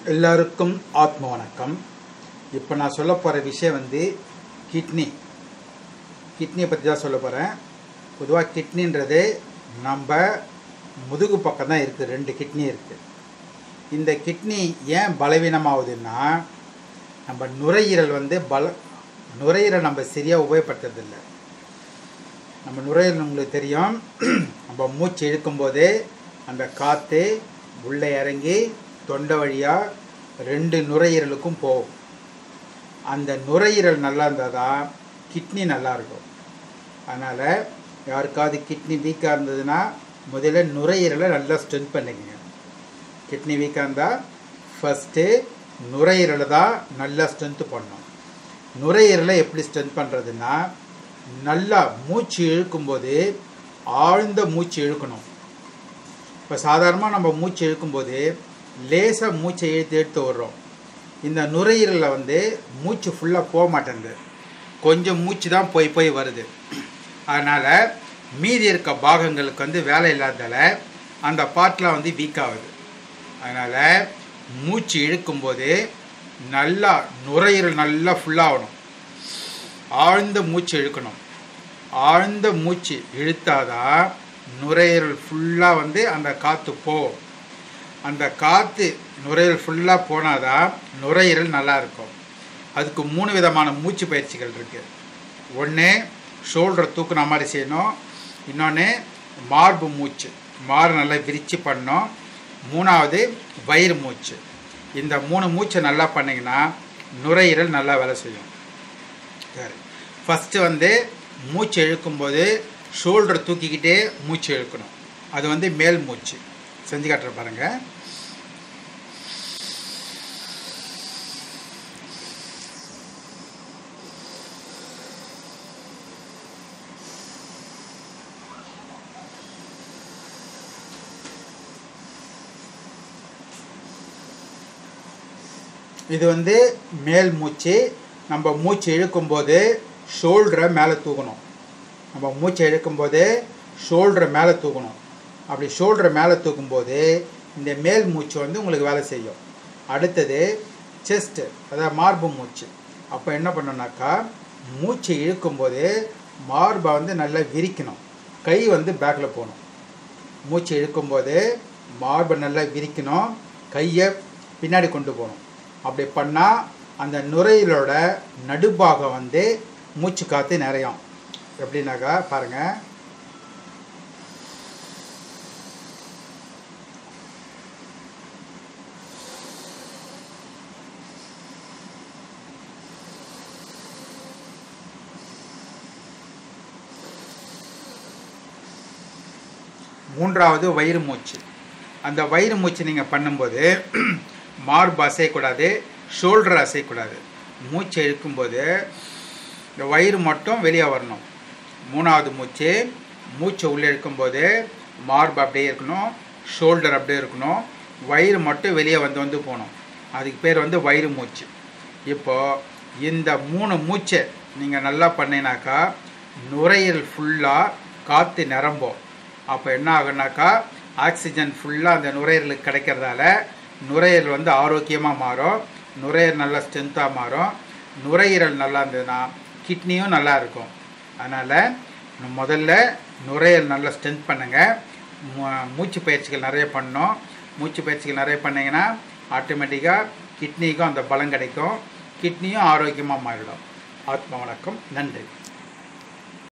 எல்லாருக்கும் ஆத்ம வணக்கம் இப்போ நான் சொல்ல போகிற விஷயம் வந்து கிட்னி கிட்னியை பற்றி தான் சொல்ல போகிறேன் பொதுவாக கிட்னின்றது நம்ம முதுகு பக்கம் தான் இருக்குது ரெண்டு கிட்னி இருக்குது இந்த கிட்னி ஏன் பலவீனமாகுதுன்னா நம்ம நுரையீரல் வந்து பல நுரையீரல் நம்ம சரியாக உபயோகப்படுத்துறதில்லை நம்ம நுரையீரல் உங்களுக்கு தெரியும் நம்ம மூச்சு இழுக்கும்போதே அந்த காற்று உள்ளே இறங்கி தொண்டை வழியாக ரெண்டு நுரையீரலுக்கும் போகும் அந்த நுரையீரல் நல்லா இருந்தால் தான் கிட்னி நல்லா இருக்கும் அதனால் யாருக்காவது கிட்னி வீக்காக இருந்ததுன்னா முதல்ல நுரையீரலை நல்லா ஸ்ட்ரென்த் பண்ணிக்கங்க கிட்னி வீக்காக இருந்தால் ஃபஸ்ட்டு நுரையீரலை தான் நல்லா ஸ்ட்ரென்த்து பண்ணணும் நுரையீரலை எப்படி ஸ்ட்ரென்த் பண்ணுறதுன்னா நல்லா மூச்சு இழுக்கும்போது ஆழ்ந்த மூச்சு இழுக்கணும் இப்போ சாதாரணமாக நம்ம மூச்சு இழுக்கும்போது லேசாக மூச்சை இழுத்து எடுத்து விடுறோம் இந்த நுரையீரலில் வந்து மூச்சு ஃபுல்லாக போக மாட்டேங்குது கொஞ்சம் மூச்சு தான் போய் போய் வருது அதனால் மீதி இருக்க பாகங்களுக்கு வந்து வேலை இல்லாததால் அந்த பார்ட்டில் வந்து வீக் ஆகுது அதனால் மூச்சு இழுக்கும்போது நல்லா நுரையீரல் நல்லா ஃபுல்லாகணும் ஆழ்ந்த மூச்சு இழுக்கணும் ஆழ்ந்த மூச்சு இழுத்தாதான் நுரையீரல் ஃபுல்லாக வந்து அந்த காற்று போகும் அந்த காற்று நுரையீரல் ஃபுல்லாக போனால் தான் நுரையீரல் நல்லா இருக்கும் அதுக்கு மூணு விதமான மூச்சு பயிற்சிகள் இருக்குது ஒன்று ஷோல்டரை தூக்குன மாதிரி செய்யணும் இன்னொன்று மார்பு மூச்சு மாறு நல்லா விரித்து பண்ணணும் மூணாவது வயிறு மூச்சு இந்த மூணு மூச்சை நல்லா பண்ணிங்கன்னா நுரையீரல் நல்லா வேலை செய்யும் சரி ஃபஸ்ட்டு வந்து மூச்சு இழுக்கும்போது ஷோல்டர் தூக்கிக்கிட்டே மூச்சு இழுக்கணும் அது வந்து மேல் மூச்சு செஞ்சு காட்டுற பாருங்க இது வந்து மேல் மூச்சு நம்ம மூச்சு இழுக்கும்போது ஷோல்டரை மேலே தூக்கணும் நம்ம மூச்சை இழுக்கும்போது ஷோல்டரை மேலே தூக்கணும் அப்படி ஷோல்டரை மேலே தூக்கும்போது இந்த மேல் மூச்சு வந்து உங்களுக்கு வேலை செய்யும் அடுத்தது செஸ்ட்டு அதாவது மார்பு மூச்சு அப்போ என்ன பண்ணணும்னாக்கா மூச்சு இழுக்கும்போது மார்பை வந்து நல்லா விரிக்கணும் கை வந்து பேக்கில் போகணும் மூச்சு இழுக்கும்போது மார்பை நல்லா விரிக்கணும் கையை பின்னாடி கொண்டு போகணும் அப்படி பண்ணால் அந்த நுரையீரலோட நடுபாகம் வந்து மூச்சு காற்று நிறையும் எப்படின்னாக்கா பாருங்கள் மூன்றாவது வயிறு மூச்சு அந்த வயிறு மூச்சு நீங்கள் பண்ணும்போது மார்பு அசையக்கூடாது ஷோல்டர் அசையக்கூடாது மூச்சை இழுக்கும்போது இந்த வயிறு மட்டும் வெளியே வரணும் மூணாவது மூச்சு மூச்சை உள்ளே இழுக்கும்போது மார்பு அப்படியே இருக்கணும் ஷோல்டர் அப்படியே இருக்கணும் வயிறு மட்டும் வெளியே வந்து வந்து போகணும் அதுக்கு பேர் வந்து வயிறு மூச்சு இப்போது இந்த மூணு மூச்சை நீங்கள் நல்லா பண்ணினாக்கா நுரையீரல் ஃபுல்லாக காற்று நிரம்பும் அப்போ என்ன ஆகுனாக்கா ஆக்சிஜன் ஃபுல்லாக அந்த நுரையீரலுக்கு கிடைக்கிறதால நுரையீரல் வந்து ஆரோக்கியமாக மாறும் நுரையீரல் நல்லா ஸ்ட்ரென்த்தாக மாறும் நுரையீரல் நல்லா இருந்ததுன்னா கிட்னியும் நல்லா இருக்கும் அதனால் முதல்ல நுரையீரல் நல்லா ஸ்ட்ரென்த் பண்ணுங்கள் மூச்சு பயிற்சிகள் நிறைய பண்ணோம் மூச்சு பயிற்சிகள் நிறைய பண்ணிங்கன்னா ஆட்டோமேட்டிக்காக கிட்னிக்கும் அந்த பலம் கிடைக்கும் கிட்னியும் ஆரோக்கியமாக மாறிடும் ஆத்ம வணக்கம் நன்றி